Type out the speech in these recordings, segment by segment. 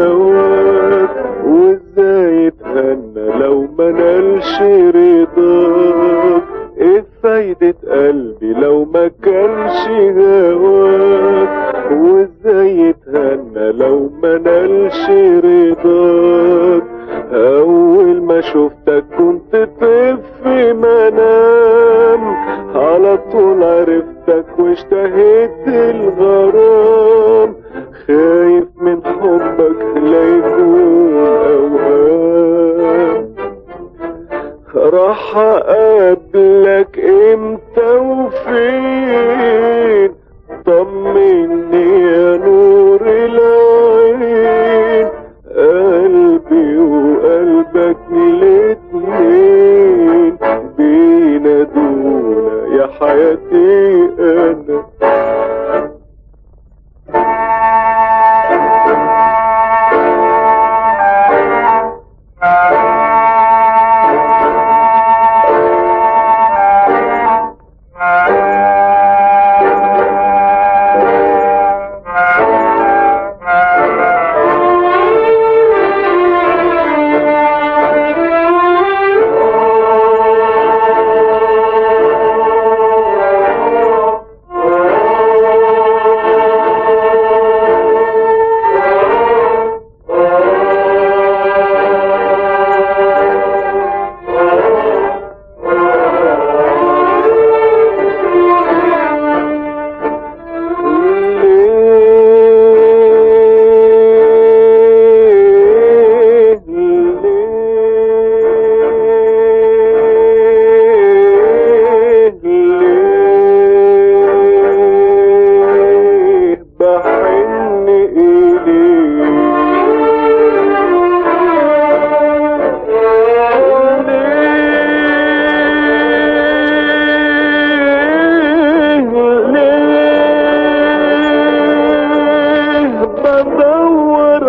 هواك وازاي يتهنى لو ما نالش رضاك ايه فايدة قلبي لو ما كانش هواك وازاي يتهنى لو ما نالش رضاك اول ما شفتك كنت طفل في منام على طول عرفتك واشتهيت الغرام خايف من حبك لا يكون اوهام راح اقابلك امتى وفين طمني يا نور العين قلبي وقلبك الاتنين بينادونا يا حياتي انا ليه ليه ليه بحن إليه ليه بدور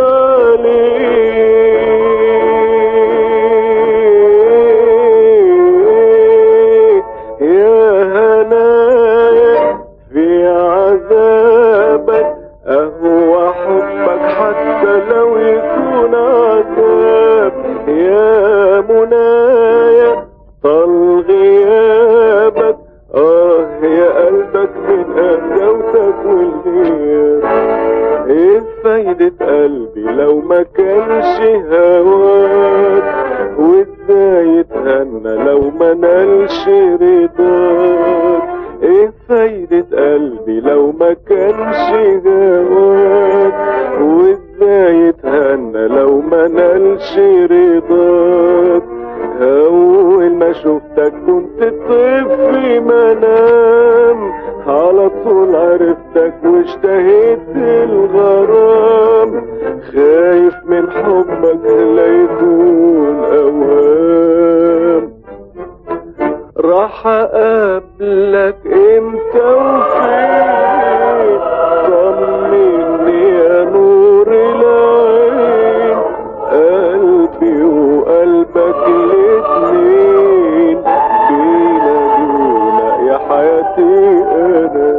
عليه يا هنايا في عذابك أهو حبك حتى لو يكون عذاب يا منايا طال غيابك آه يا قلبك من قساوتك والغياب ايه فايدة قلبي لو ما كانش هواك وازاي يتهنى لو ما نالش رضاك ايه فايدة قلبي لو ما كانش هواك وازاي يتهنى لو ما نالش رضاك اول ما شفتك كنت طفل منام على طول عرفتك واشتهيت الغرام خايف من حبك لا يكون اوهام راح اقابلك امتى وفين طمني يا نور العين قلبي وقلبك الاتنين بينادونا يا حياتي انا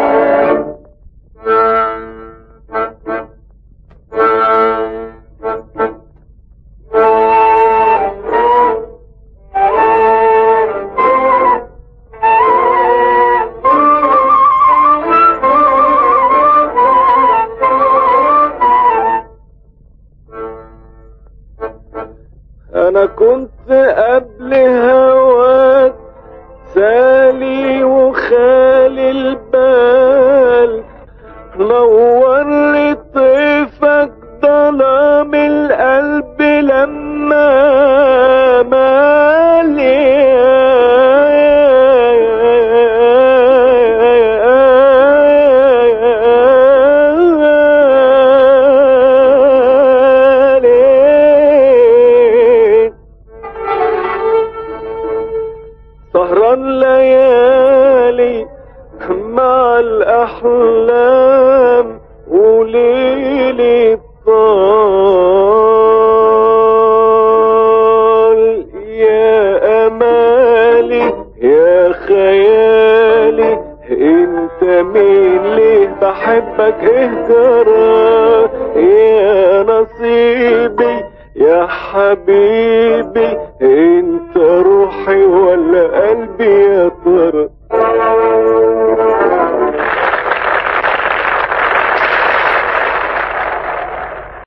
انا كنت قبل هواك سالي وخالي البال نور طيفك ظلام القلب لما مالي سهران ليالي مع الأحلام وليلي طال يا أمالي يا خيالي انت مين ليه بحبك اهجر يا نصيبي يا حبيبي